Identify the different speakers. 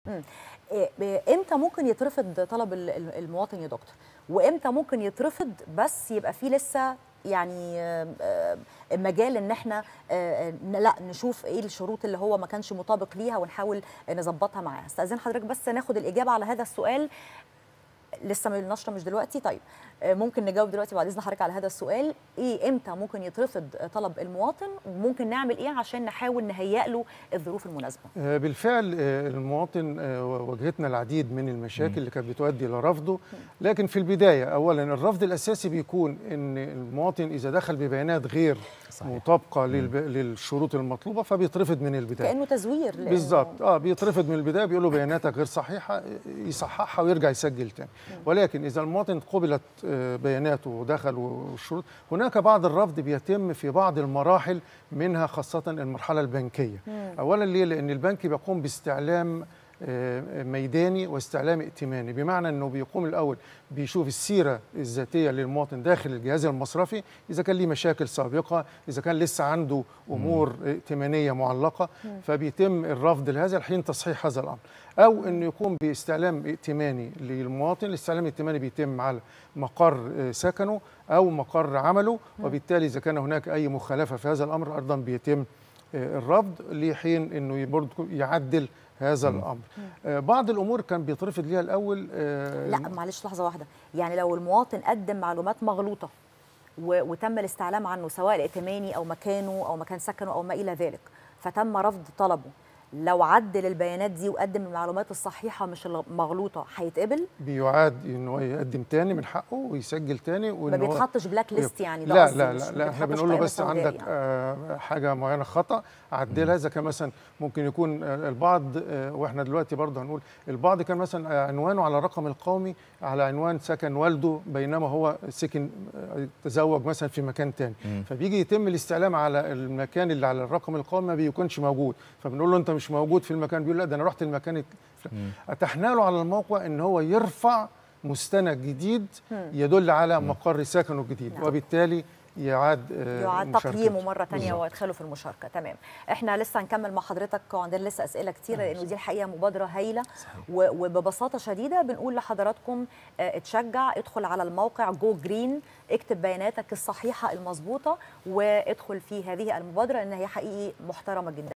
Speaker 1: مم. إيه، ب- امتى ممكن يترفض طلب ال- ال- المواطن يا دكتور وامتى ممكن يترفض بس يبقى فيه لسه يعني آه، آه، مجال ان احنا آه، ن- لا نشوف ايه الشروط اللي هو ما كانش مطابق ليها ونحاول نظبطها معاه استاذن حضرتك بس ناخد الاجابه على هذا السؤال لسه من النشره مش دلوقتي طيب آه، ممكن نجاوب دلوقتي بعد اذن حضرتك على هذا السؤال ايه امتى ممكن يترفض طلب المواطن وممكن نعمل ايه عشان نحاول نهيئ له الظروف المناسبه
Speaker 2: آه، بالفعل آه، المواطن آه، واجهتنا العديد من المشاكل اللي كانت بتؤدي الى رفضه لكن في البدايه اولا الرفض الاساسي بيكون ان المواطن اذا دخل ببيانات غير
Speaker 3: صحيح.
Speaker 2: مطابقه للب... للشروط المطلوبه فبيترفض من البدايه
Speaker 1: كانه تزوير لأنه-
Speaker 2: بالظبط اه بيترفض من البدايه بيقول له بياناتك غير صحيحه يصححها ويرجع يسجل تاني ولكن اذا المواطن قبلت آه، بياناته ودخل والشروط هناك بعض الرفض بيتم في بعض المراحل منها خاصه المرحله البنكيه اولا ليه لان البنك بيقوم باستعلام آه، ميداني واستعلام ائتماني بمعنى انه بيقوم الاول بيشوف السيره الذاتيه للمواطن داخل الجهاز المصرفي اذا كان ليه مشاكل سابقه اذا كان لسه عنده امور ائتمانيه معلقه فبيتم الرفض لهذا الحين تصحيح هذا الامر او انه يقوم باستعلام ائتماني للمواطن الاستعلام الائتماني بيتم على مقر آه، سكنه او مقر عمله وبالتالي اذا كان هناك اي مخالفه في هذا الامر ايضا بيتم آه، الرفض لحين انه برضه يعدل هذا الامر آه، بعض الامور كان بيترفض ليها الاول آه،
Speaker 1: لا معلش لحظه واحده يعني لو المواطن قدم معلومات مغلوطه و- وتم الاستعلام عنه سواء الائتماني او مكانه او مكان سكنه او ما الى ذلك فتم رفض طلبه لو عدل البيانات دي وقدم المعلومات الصحيحه مش المغلوطه هيتقبل
Speaker 2: بيعاد انه يقدم تاني من حقه ويسجل تاني
Speaker 1: ما
Speaker 2: وإن هو-
Speaker 1: بيتحطش بلاك ليست يعني ده
Speaker 2: لا
Speaker 1: قصدي،
Speaker 2: لا
Speaker 1: مش-
Speaker 2: لا,
Speaker 1: ما
Speaker 2: لا احنا
Speaker 1: بيتحطش
Speaker 2: بنقول له
Speaker 1: قائمة
Speaker 2: بس
Speaker 1: سوداء
Speaker 2: عندك
Speaker 1: يعني.
Speaker 2: آه حاجه معينه خطا عدلها اذا كان مثلا ممكن يكون آه، البعض آه واحنا دلوقتي برضه هنقول البعض كان مثلا آه، عنوانه على الرقم القومي على عنوان سكن والده بينما هو سكن آه، تزوج مثلا في مكان تاني فبيجي يتم الاستعلام على المكان اللي على الرقم القومي ما بيكونش موجود فبنقول له انت مش موجود في المكان بيقول لا ده انا رحت المكان الفلاني. اتحنا له على الموقع ان هو يرفع مستند جديد يدل على مقر سكنه الجديد
Speaker 1: نعم.
Speaker 2: وبالتالي يعاد آه،
Speaker 1: يعاد
Speaker 2: مشاركته.
Speaker 1: تقييمه مره تانية
Speaker 2: بالظبط.
Speaker 1: وادخاله في المشاركه تمام احنا لسه هنكمل مع حضرتك وعندنا لسه اسئله كتيره لانه دي الحقيقه مبادره هايله و- وببساطه شديده بنقول لحضراتكم آه، اتشجع ادخل على الموقع جو جرين اكتب بياناتك الصحيحه المظبوطه وادخل في هذه المبادره ان هي حقيقي محترمه جدا